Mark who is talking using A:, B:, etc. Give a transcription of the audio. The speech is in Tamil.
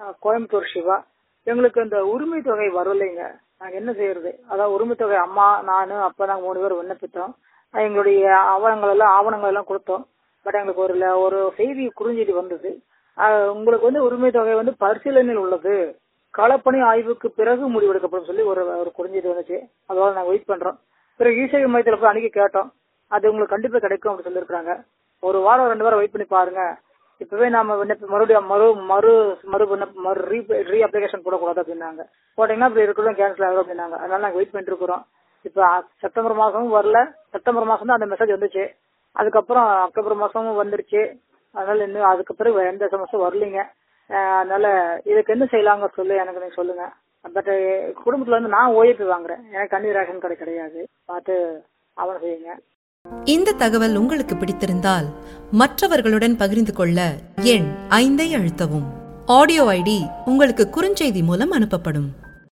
A: அஹ், கோயம்புத்தூர் சிவா எங்களுக்கு இந்த உரிமை தொகை வரலைங்க நாங்க என்ன செய்யறது அதாவது உரிமை தொகை அம்மா நானு அப்பா நாங்க மூணு பேர் விண்ணப்பித்தோம் அஹ் எங்களுடைய ஆவணங்கள் எல்லாம் ஆவணங்கள் எல்லாம் கொடுத்தோம் பட் எங்களுக்கு ஒரு ல- ஒரு செய்தி குறுஞ்செய்தி வந்தது அஹ், உங்களுக்கு வந்து உரிமை தொகை வந்து பரிசீலனையில் உள்ளது களப்பணி ஆய்வுக்கு பிறகு முடிவெடுக்கப்படும் சொல்லி ஒரு ஒரு குறுஞ்செய்தி வந்துச்சு அதோட நாங்க வெயிட் பண்றோம் பிறகு இசை மையத்துல போய் அன்னைக்கு கேட்டோம் அது உங்களுக்கு கண்டிப்பா கிடைக்கும் அப்படின்னு சொல்லியிருக்காங்க ஒரு வாரம் ரெண்டு வாரம் வெயிட் பண்ணி பாருங்க இப்பவே நாம விண்ணப்ப மறுபடியும் மறு மறு மறு விண்ணப்ப மறு ரீ ரீ அப்ளிகேஷன் போடக்கூடாது அப்படின்னாங்க போட்டீங்கன்னா இப்படி இருக்கிறதும் கேன்சல் ஆகும் அப்படின்னாங்க அதனால நாங்க வெயிட் பண்ணிட்டு இருக்கிறோம் இப்ப அ- செப்டம்பர் மாசமும் வரல செப்டம்பர் மாசம் தான் அந்த மெசேஜ் வந்துச்சு அதுக்கப்புறம் அக்டோபர் மாசமும் வந்துருச்சு அதனால இன்னும் அதுக்கு பிறகு எந்த சமஸ்தும் வரலீங்க அஹ் அதனால இதுக்கு என்ன செய்யலாங்க சொல்லி எனக்கு நீங்க சொல்லுங்க பட் குடும்பத்துல வந்து நான் ஓஏபி வாங்குறேன் எனக்கு தண்ணி ரேஷன் கடை கிடையாது பார்த்து அவனை செய்யுங்க
B: இந்த தகவல் உங்களுக்கு பிடித்திருந்தால் மற்றவர்களுடன் பகிர்ந்து கொள்ள எண் ஐந்தை அழுத்தவும் ஆடியோ ஐடி உங்களுக்கு குறுஞ்செய்தி மூலம் அனுப்பப்படும்